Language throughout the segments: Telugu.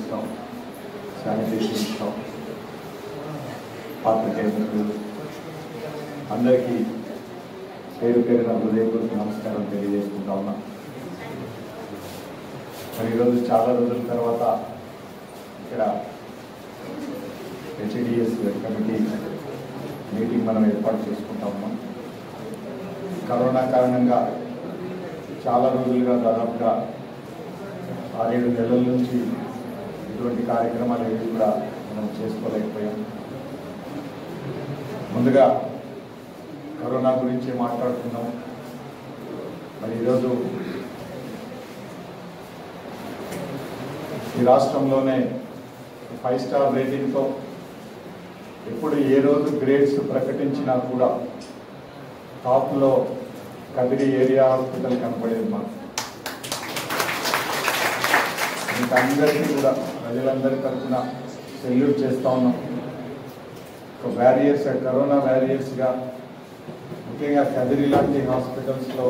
ఇస్తాం శానిటేషన్ ఇస్తాం పాత్రికేయ మిత్రులు అందరికీ పేరు పేరున హృదయపూర్వక నమస్కారం తెలియజేసుకుంటా ఉన్నా మరి ఈరోజు చాలా రోజుల తర్వాత ఇక్కడ హెచ్డిఎస్ కమిటీ మీటింగ్ మనం ఏర్పాటు చేసుకుంటా ఉన్నాం కరోనా కారణంగా చాలా రోజులుగా దాదాపుగా ఆరేడు నెలల నుంచి ఇటువంటి కార్యక్రమాలు ఏవి కూడా మనం చేసుకోలేకపోయాం ముందుగా కరోనా గురించి మాట్లాడుతున్నాం మరి ఈరోజు ఈ రాష్ట్రంలోనే ఫైవ్ స్టార్ రేటింగ్తో ఎప్పుడు ఏ రోజు గ్రేడ్స్ ప్రకటించినా కూడా టాప్లో కదిరి ఏరియా హాస్పిటల్ కనపడేది మాకు మీకు అందరికీ కూడా ప్రజలందరి తరఫున సెల్యూట్ చేస్తా ఉన్నాం ఒక బ్యారియర్స్ కరోనా బ్యారియర్స్గా ముఖ్యంగా కదిరి లాంటి హాస్పిటల్స్లో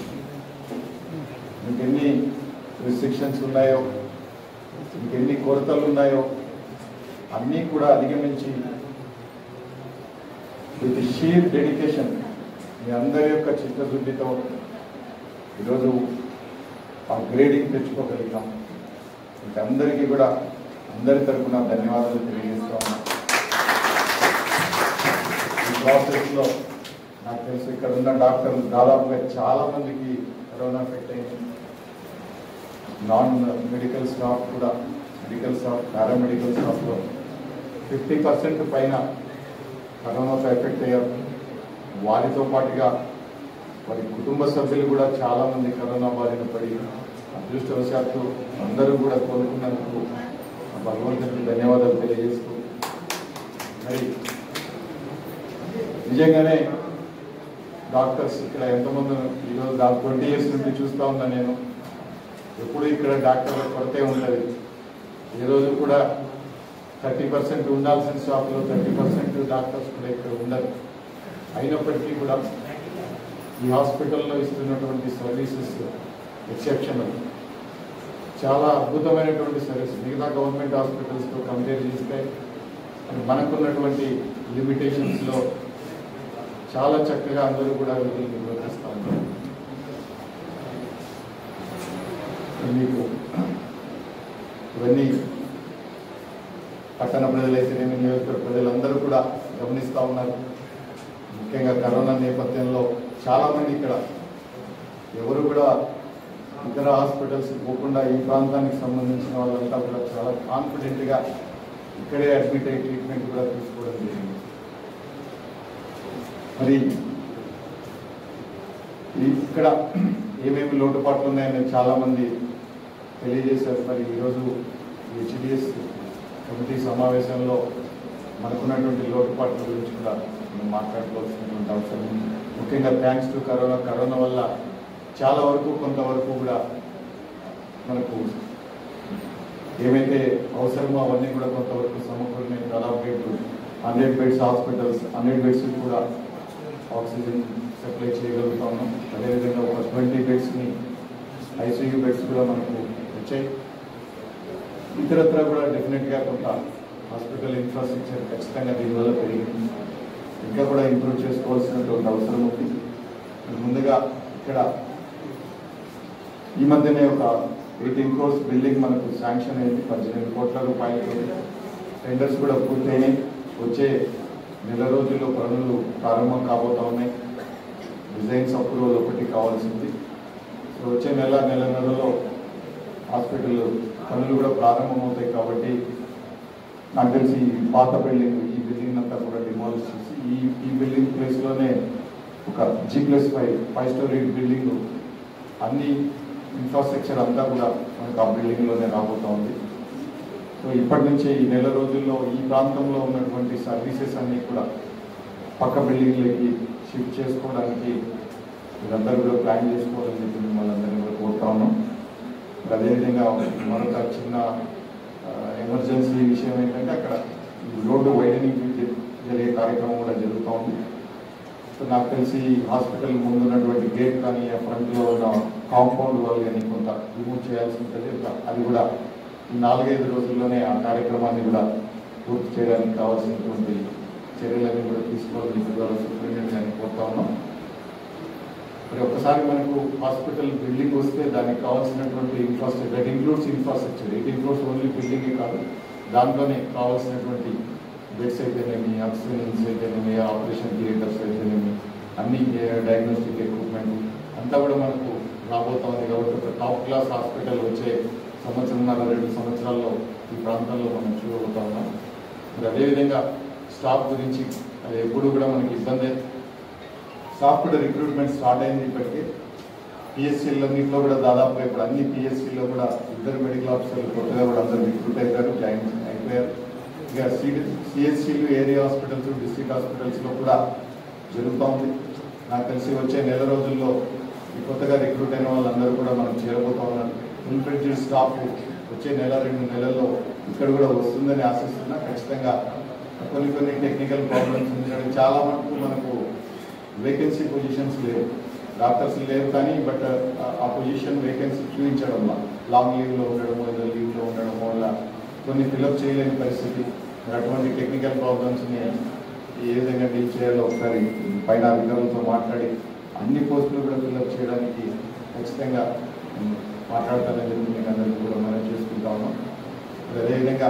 మీకు ఎన్ని రిస్ట్రిక్షన్స్ ఉన్నాయో మీకు ఎన్ని కొరతలు ఉన్నాయో అన్నీ కూడా అధిగమించి విత్ షీర్ డెడికేషన్ మీ అందరి యొక్క చిత్తశుద్ధితో ఈరోజు ఆ గ్రేడింగ్ తెచ్చుకోగలుగుతాం మీకు అందరికీ కూడా అందరి తరఫున ధన్యవాదాలు తెలియజేస్తా ఉన్నాం ఈ ప్రాసెస్లో నాకు తెలుసు ఇక్కడ ఉన్న డాక్టర్లు దాదాపుగా చాలా మందికి కరోనా ఎఫెక్ట్ అయింది నాన్ మెడికల్ స్టాఫ్ కూడా మెడికల్ స్టాఫ్ పారామెడికల్ స్టాఫ్లో ఫిఫ్టీ పర్సెంట్ పైన కరోనాతో ఎఫెక్ట్ అయ్యారు వారితో పాటుగా వారి కుటుంబ సభ్యులు కూడా చాలా మంది కరోనా బారిన పడి అదృష్టవశాత్తు అందరూ కూడా కోలుకున్నందుకు ఆ భగవంతునికి ధన్యవాదాలు తెలియజేస్తూ మరి నిజంగానే డాక్టర్స్ ఇక్కడ ఎంతమంది ఈరోజు దాదాపు ట్వంటీ ఇయర్స్ నుండి చూస్తా ఉన్నా నేను ఎప్పుడు ఇక్కడ డాక్టర్ల కొరతే ఉంటుంది ఈ రోజు కూడా థర్టీ పర్సెంట్ ఉండాల్సిన స్టాఫ్లో థర్టీ పర్సెంట్ డాక్టర్స్ కూడా ఇక్కడ ఉండరు అయినప్పటికీ కూడా ఈ హాస్పిటల్లో ఇస్తున్నటువంటి సర్వీసెస్ ఎక్సెప్షనల్ చాలా అద్భుతమైనటువంటి సర్వీస్ మిగతా గవర్నమెంట్ హాస్పిటల్స్తో కంపేర్ చేస్తే మరి మనకున్నటువంటి లిమిటేషన్స్లో చాలా చక్కగా అందరూ కూడా వీటిని నిర్వర్తిస్తూ ఉన్నారు మీకు ఇవన్నీ పట్టణ ప్రజలైతేనేమి నియోజకవర్గ ప్రజలందరూ కూడా గమనిస్తూ ఉన్నారు ముఖ్యంగా కరోనా నేపథ్యంలో చాలా మంది ఇక్కడ ఎవరు కూడా ఇతర హాస్పిటల్స్ పోకుండా ఈ ప్రాంతానికి సంబంధించిన వాళ్ళంతా కూడా చాలా కాన్ఫిడెంట్గా ఇక్కడే అడ్మిట్ అయ్యి ట్రీట్మెంట్ కూడా తీసుకోవడం జరిగింది మరి ఈ- ఇక్కడ ఏమేమి లోటుపాట్లు ఉన్నాయని చాలా మంది తెలియజేశారు మరి ఈరోజు హెచ్డిఎస్ కమిటీ సమావేశంలో మనకున్నటువంటి లోటుపాట్ల గురించి కూడా మనం మాట్లాడుకోవాల్సినటువంటి అవసరం ఉంది ముఖ్యంగా థ్యాంక్స్ టు కరోనా కరోనా వల్ల చాలా వరకు కొంతవరకు కూడా మనకు ఏమైతే అవసరమో అవన్నీ కూడా కొంతవరకు సమకూరినాయి దాదాపు ఇప్పుడు hundred beds hospitals hundred beds కూడా ఆక్సిజన్ సప్లై చేయగలుగుతా ఉన్నాం అదేవిధంగా ఒక ట్వంటీ బెడ్స్ని ఐసీయూ బెడ్స్ కూడా మనకు వచ్చాయి ఇతరత్ర కూడా డెఫినెట్గా కొంత హాస్పిటల్ ఇన్ఫ్రాస్ట్రక్చర్ ఖచ్చితంగా దీనివల్ల పెరిగింది ఇంకా కూడా ఇంప్రూవ్ చేసుకోవాల్సినటువంటి అవసరం ఉంది ముందుగా ఇక్కడ ఈ మధ్యనే ఒక ఎయిటీన్ క్రోర్స్ బిల్డింగ్ మనకు శాంక్షన్ అయింది పద్దెనిమిది కోట్ల రూపాయలతో టెండర్స్ కూడా పూర్తయినాయి వచ్చే నెల రోజుల్లో పనులు ప్రారంభం కాబోతా ఉన్నాయి డిజైన్స్ అప్రూవల్ ఒకటి కావాల్సింది సో వచ్చే నెల నెల నెలలో హాస్పిటల్ పనులు కూడా ప్రారంభమవుతాయి కాబట్టి నాకు తెలిసి ఈ పాత బిల్డింగ్ ఈ బిల్డింగ్ అంతా కూడా డిమాలిష్ చేసి ఈ ఈ బిల్డింగ్ ప్లేస్లోనే ఒక G plus five five storey building అన్ని ఇన్ఫ్రాస్ట్రక్చర్ అంతా కూడా మనకు ఆ బిల్డింగ్లోనే రాబోతా ఉంది సో ఇప్పటి నుంచే ఈ నెల రోజుల్లో ఈ ప్రాంతంలో ఉన్నటువంటి సర్వీసెస్ అన్నీ కూడా పక్క బిల్డింగ్లకి షిఫ్ట్ చేసుకోవడానికి మీరందరూ కూడా ప్లాన్ చేసుకోవాలని చెప్పి మిమ్మల్ని అందరినీ కూడా కోరుతా ఉన్నాం మరి అదేవిధంగా మరొక చిన్న ఎమర్జెన్సీ విషయం ఏంటంటే అక్కడ ఈ రోడ్డు వైడనింగ్ జరిగే కార్యక్రమం కూడా జరుగుతూ ఉంది సో నాకు తెలిసి హాస్పిటల్ ముందు ఉన్నటువంటి గేట్ కానీ ఆ ఫ్రంట్లో ఉన్న కాంపౌండ్ వాళ్ళు కానీ కొంత రిమూవ్ చేయాల్సి ఉంటుంది ఒక- అది కూడా ఈ నాలుగైదు రోజుల్లోనే ఆ కార్యక్రమాన్ని కూడా పూర్తి చేయడానికి కావాల్సినటువంటి చర్యలన్నీ కూడా తీసుకోవాలని ద్వారా సూపరింటెండెంట్ గారిని కోరుతా ఉన్నాం మరి ఒక్కసారి మనకు హాస్పిటల్ బిల్డింగ్ వస్తే దానికి కావాల్సినటువంటి infrastructure that includes infrastructure it includes only బిల్డింగే కాదు దాంట్లోనే కావాల్సినటువంటి బెడ్స్ అయితేనేమి ఆక్సిజన్స్ అయితేనేమి ఆపరేషన్ థియేటర్స్ అయితేనేమి అన్ని డయాగ్నోస్టిక్ ఎక్విప్మెంట్ అంతా కూడా మనకు రాబోతోంది కాబట్టి ఒక టాప్ క్లాస్ హాస్పిటల్ వచ్చే సంవత్సరంన్నర రెండు సంవత్సరాల్లో ఈ ప్రాంతంలో మనం చూడబోతా ఉన్నాం మరి అదేవిధంగా స్టాఫ్ గురించి అది ఎప్పుడు కూడా మనకి ఇబ్బందే స్టాఫ్ కూడా రిక్రూట్మెంట్ స్టార్ట్ అయింది ఇప్పటికే పిఎస్సీలన్నింటిలో కూడా దాదాపు ఇప్పుడు అన్ని పిఎస్సీలో కూడా ఇద్దరు మెడికల్ ఆఫీసర్లు కొత్తగా కూడా అందరూ రిక్రూట్ అయిపోయారు జాయిన్ అయిపోయారు ఇక సిఎస్సీలు ఏరియా హాస్పిటల్స్ డిస్ట్రిక్ట్ హాస్పిటల్స్లో కూడా జరుగుతూ ఉంది నాకు తెలిసి వచ్చే నెల రోజుల్లో ఈ కొత్తగా రిక్రూట్ అయిన వాళ్ళందరూ కూడా మనం చేరబోతా ఉన్నారు ఫుల్ ఫ్లెడ్జెడ్ స్టాఫ్ వచ్చే నెల రెండు నెలల్లో ఇక్కడ కూడా వస్తుందని ఆశిస్తున్నా ఖచ్చితంగా కొన్ని కొన్ని టెక్నికల్ ప్రాబ్లమ్స్ ఉంది చాలా మటుకు మనకు వేకెన్సీ పొజిషన్స్ లేవు డాక్టర్స్ లేవు కానీ బట్ ఆ పొజిషన్ వేకెన్సీ చూపించడం వల్ల లాంగ్ లీవ్లో ఉండడమో ఏదో లీవ్లో ఉండడం వల్ల కొన్ని ఫిలప్ చేయలేని పరిస్థితి మరి అటువంటి టెక్నికల్ ప్రాబ్లమ్స్ని ఏ విధంగా డీల్ చేయాలో ఒకసారి పైన అధికారులతో మాట్లాడి అన్ని పోస్టులు కూడా ఫిలప్ చేయడానికి ఖచ్చితంగా ఉమ్, మాట్లాడతానని చెప్పి మీకు అందరికీ కూడా మనం చేసుకుంటా ఉన్నాం మరి అదేవిధంగా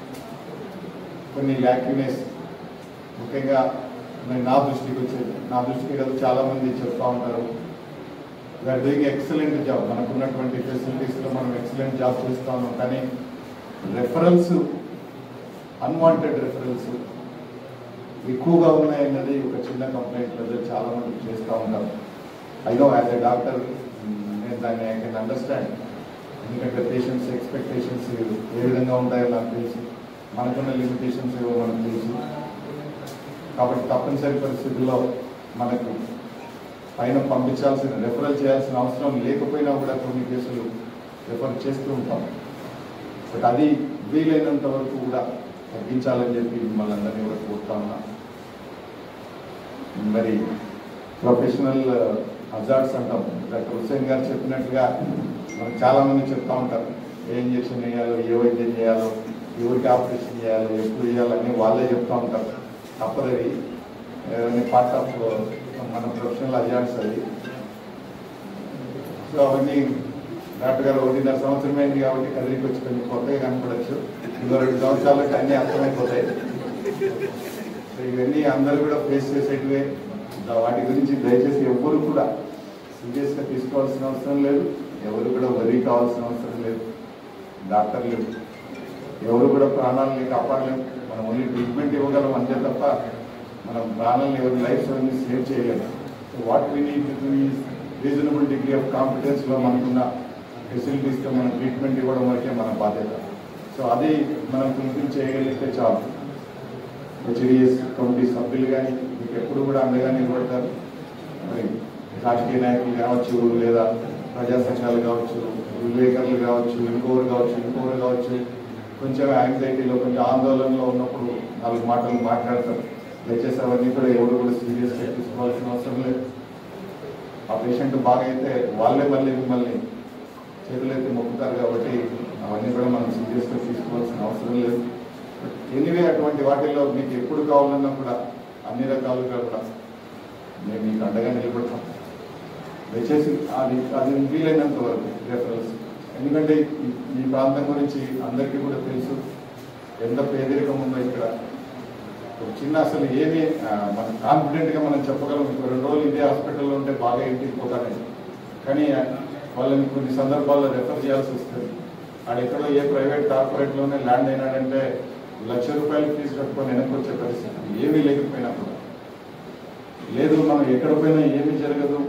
కొన్ని లాక్యునేస్ ముఖ్యంగా మరి నా దృష్టికి వచ్చేది నా దృష్టికి కదా చాలా మంది చెప్తా ఉంటారు వీఆర్ డూయింగ్ ఎక్సలెంట్ జాబ్ మనకున్నటువంటి ఫెసిలిటీస్లో మనం ఎక్సలెంట్ జాబ్ చేస్తా ఉన్నాం కానీ రెఫరల్స్ అన్వాంటెడ్ రెఫరల్స్ ఎక్కువగా ఉన్నాయన్నది ఒక చిన్న కంప్లైంట్ ప్రజలు చాలా మంది చేస్తూ ఉంటారు I know as a doctor నేను దాన్ని ఐ కెన్ అండర్స్టాండ్ ఎందుకంటే పేషెంట్స్ ఎక్స్పెక్టేషన్స్ ఏ విధంగా ఉంటాయో నాకు తెలుసు మనకున్న లిమిటేషన్స్ ఏవో మనకు తెలుసు కాబట్టి తప్పనిసరి పరిస్థితుల్లో మనకు పైన పంపించాల్సిన రెఫరల్ చేయాల్సిన అవసరం లేకపోయినా కూడా కొన్ని కేసులు రెఫర్ చేస్తూ ఉంటాం బట్ అది వీలైనంత వరకు కూడా తగ్గించాలని చెప్పి మిమ్మల్ని అందరినీ కూడా కోరుతా ఉన్నా మరి ప్రొఫెషనల్ హజార్డ్స్ అంటాం డాక్టర్ హుసేన్ గారు చెప్పినట్టుగా మనకు చాలా మంది చెప్తా ఉంటారు ఏ ఇంజక్షన్ వేయాలో ఏ వైద్యం చేయాలో ఎవరికి ఆపరేషన్ చేయాలో ఎప్పుడు చేయాలో అన్నీ వాళ్ళే చెప్తా ఉంటారు తప్పదది పార్ట్ ఆఫ్ మన ప్రొఫెషనల్ హజార్డ్స్ అది సో అవన్నీ డాక్టర్ గారు ఒకటిన్నర సంవత్సరం అయింది కాబట్టి కదిలికి వచ్చి కొంచెం కొత్తగా కనపడచ్చు ఇంకో రెండు సంవత్సరాలకి అన్నీ అర్థమైపోతాయి సో ఇవన్నీ అందరూ కూడా ఫేస్ చేసేటివే దా- వాటి గురించి దయచేసి ఎవ్వరు కూడా సీరియస్గా తీసుకోవాల్సిన అవసరం లేదు ఎవరు కూడా వరి కావాల్సిన అవసరం లేదు డాక్టర్లు ఎవరు కూడా ప్రాణాలని కాపాడలేము మనం ఓన్లీ ట్రీట్మెంట్ ఇవ్వగలం అంతే తప్ప మనం ప్రాణాలను ఎవరి లైఫ్ అన్ని సేవ్ చేయలేము so what we need reasonable degree of కాన్ఫిడెన్స్లో మనకున్న ఫెసిలిటీస్తో మనం ట్రీట్మెంట్ ఇవ్వడం వరకే మన బాధ్యత సో అది మనం ఫుల్ఫిల్ చేయగలిగితే చాలు హెచ్డిఎస్ కమిటీ సభ్యులు కానీ మీకు ఎప్పుడు కూడా అండగా నిలబడతారు మరి రాజకీయ నాయకులు కావచ్చు లేదా ప్రజా సంఘాలు కావచ్చు విలేకరులు కావచ్చు ఇంకోరు కావచ్చు ఇంకోరు కావచ్చు కొంచెం యాంగ్జైటీలో కొంచెం ఆందోళనలో ఉన్నప్పుడు నాలుగు మాటలు మాట్లాడతారు దయచేసి అవన్నీ కూడా ఎవరు కూడా సీరియస్గా తీసుకోవాల్సిన అవసరం లేదు ఆ పేషెంట్ బాగా అయితే వాళ్ళే మళ్ళీ మిమ్మల్ని చేతులైతే మొక్కుతారు కాబట్టి అవన్నీ కూడా మనం సీరియస్గా తీసుకోవాల్సిన అవసరం లేదు ఎనివే అటువంటి వాటిల్లో మీకు ఎప్పుడు కావాలన్నా కూడా అన్ని రకాలుగా కూడా మేము మీకు అండగా నిలబడతాం దయచేసి అది అది వీలైనంత వరకు రెఫరల్స్ ఎందుకంటే ఈ- ఈ ప్రాంతం గురించి అందరికీ కూడా తెలుసు ఎంత పేదరికం ఉందో ఇక్కడ ఒక చిన్న అసలు ఏమి ఆ, మనం కాన్ఫిడెంట్గా మనం చెప్పగలం ఇంకో రెండు రోజులు ఇదే హాస్పిటల్లో ఉంటే బాగా ఇంటికి పోతానని కానీ వాళ్ళని కొన్ని సందర్భాల్లో రెఫర్ చేయాల్సి వస్తుంది ఆడ ఎక్కడో ఏ ప్రైవేట్ కార్పొరేట్లోనే ల్యాండ్ అయినాడంటే లక్ష రూపాయలు ఫీజు కట్టుకొని వెనక్కి వచ్చే పరిస్థితి ఏమీ లేకపోయినా కూడా లేదు మనం ఎక్కడ పోయినా ఏమీ జరగదు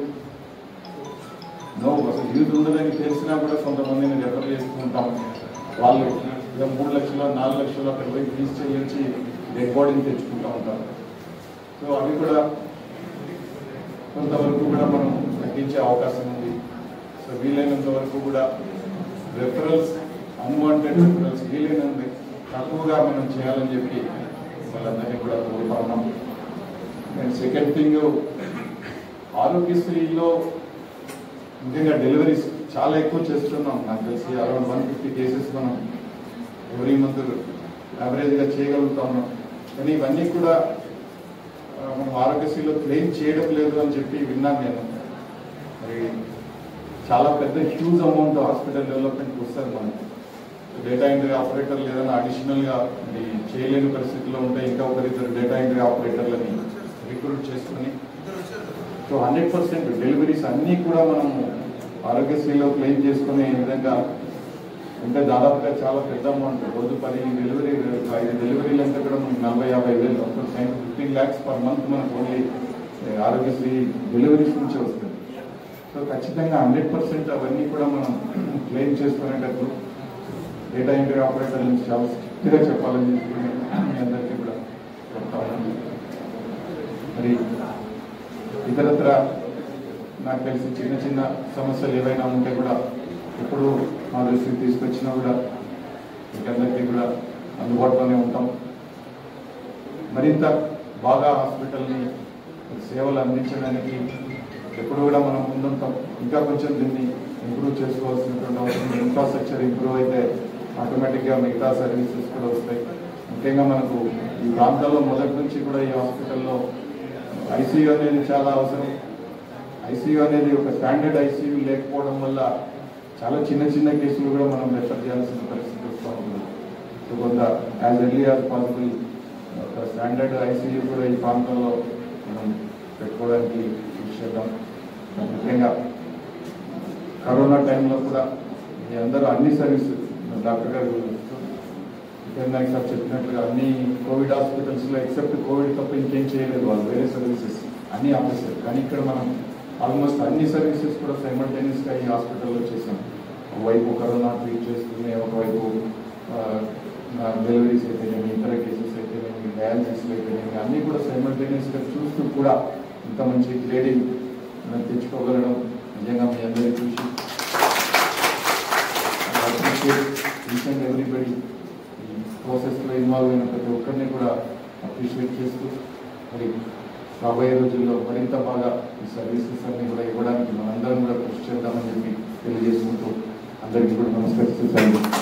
నో అసలు యూత్ ఉండదని తెలిసినా కూడా కొంతమందిని రెఫర్ చేస్తూ ఉంటాం వాళ్ళు ఇక మూడు లక్షలు నాలుగు లక్షలు అక్కడ పోయి ఫీజు చెల్లించి డెడ్ బాడీని తెచ్చుకుంటూ ఉంటారు సో అవి కూడా కొంతవరకు కూడా మనం తగ్గించే అవకాశం ఉంది సో వీలైనంత వరకు కూడా రెఫరల్స్ అన్వాంటెడ్ రెఫరల్స్ వీలైనంత తక్కువగా మనం చేయాలని చెప్పి వాళ్ళందరినీ కూడా కోరుతా ఉన్నాం అండ్ సెకండ్ థింగ్ ఆరోగ్యశ్రీలో ముఖ్యంగా డెలివరీస్ చాలా ఎక్కువ చేస్తున్నాం నాకు తెలిసి అరౌండ్ వన్ ఫిఫ్టీ కేసెస్ మనం గొరి మందులు యావరేజ్గా చేయగలుగుతా ఉన్నాం కానీ ఇవన్నీ కూడా ఆ, మనం ఆరోగ్యశ్రీలో క్లెయిమ్ చేయడం లేదు అని చెప్పి విన్నాను నేను మరి చాలా పెద్ద హ్యూజ్ అమౌంట్ హాస్పిటల్ డెవలప్మెంట్కి వస్తుంది మనకి డేటా ఎంట్రీ ఆపరేటర్లు ఏదైనా అడిషనల్గా మరి చేయలేని పరిస్థితిలో ఉంటే ఇంకా ఒకరిద్దరు డేటా ఎంట్రీ ఆపరేటర్లని రిక్రూట్ చేసుకొని సో హండ్రెడ్ పర్సెంట్ డెలివరీస్ అన్నీ కూడా మనము ఆరోగ్యశ్రీలో క్లెయిమ్ చేసుకునే విధంగా అంటే దాదాపుగా చాలా పెద్ద అమౌంట్ రోజు పది డెలివరీ ఐదు డెలివరీలు అంటే కూడా మనకి నలభై యాభై వేలు ఫిఫ్టీన్ ల్యాక్స్ పర్ మంత్ మనకు ఓన్లీ ఆరోగ్యశ్రీ డెలివరీస్ నుంచి వస్తుంది సో ఖచ్చితంగా హండ్రెడ్ పర్సెంట్ అవన్నీ కూడా మనం క్లెయిమ్ చేసుకునేటప్పుడు డేటా ఎంట్రీ ఆపరేటర్ నుంచి చాలా స్ట్రిక్ట్గా చెప్పాలని చెప్పి మీ అందరికీ కూడా చెప్తా ఉన్నాను మరి ఇతరత్ర నాకు తెలిసి చిన్న చిన్న సమస్యలు ఏవైనా ఉంటే కూడా ఎప్పుడు మా దృష్టికి తీసుకొచ్చినా కూడా మీకందరికీ కూడా అందుబాటులోనే ఉంటాం మరింత బాగా హాస్పిటల్ని సేవలు అందించడానికి ఎప్పుడు కూడా మనం ముందుంటాం ఇంకా కొంచెం దీన్ని ఇంప్రూవ్ చేసుకోవాల్సినటువంటి అవసరం ఇన్ఫ్రాస్ట్రక్చర్ ఇంప్రూవ్ అయితే ఆటోమేటిక్గా మిగతా సర్వీసెస్ కూడా వస్తాయి ముఖ్యంగా మనకు ఈ ప్రాంతాల్లో మొదటి నుంచి కూడా ఈ హాస్పిటల్లో ఐసీయూ అనేది చాలా అవసరం ఐసీయూ అనేది ఒక స్టాండర్డ్ ఐసీయూ లేకపోవడం వల్ల చాలా చిన్న చిన్న కేసులు కూడా మనం రెఫర్ చేయాల్సిన పరిస్థితి వస్తూ ఉంటుంది సో కొంత యాజ్ ఎర్లీ యాజ్ పాసిబుల్ ఒక స్టాండర్డ్ ఐసీయూ కూడా ఈ ప్రాంతంలో మనం పెట్టుకోవడానికి కృషి చేద్దాం ముఖ్యంగా కరోనా టైంలో కూడా మీ అందరూ అన్ని సర్వీసెస్ డాక్టర్ గారు నాయక్ సార్ చెప్పినట్లుగా అన్ని కోవిడ్ హాస్పిటల్స్లో ఎక్సెప్ట్ కోవిడ్ తప్ప ఇంకేం చేయలేదు వాళ్ళు వేరే సర్వీసెస్ అన్ని ఆపేస్తారు కానీ ఇక్కడ మనం ఆల్మోస్ట్ అన్ని సర్వీసెస్ కూడా సైమల్టేనియస్గా ఈ హాస్పిటల్లో చేసాం ఒకవైపు కరోనా ట్రీట్ చేస్తుంది ఒకవైపు డెలివరీస్ అయితేనేమి ఇతర కేసెస్ అయితేనేమి డయాలసిస్ అయితేనేమి అన్నీ కూడా సైమల్టేనియస్గా చూస్తూ కూడా ఇంత మంచి గ్రేడింగ్ మనం తెచ్చుకోగలడం నిజంగా మీ అందరికీ చూసి ఈచ్ అండ్ ఎవ్రీబడి ఈ ప్రాసెస్లో ఇన్వాల్వ్ అయిన ప్రతి ఒక్కరిని కూడా అప్రిషియేట్ చేస్తూ మరి రాబోయే రోజుల్లో మరింత బాగా ఈ సర్వీసెస్ అన్ని కూడా ఇవ్వడానికి మనందరం కూడా కృషి చేద్దామని చెప్పి తెలియజేసుకుంటూ అందరికీ కూడా నమస్కరిస్తూ థ్యాంక్ యూ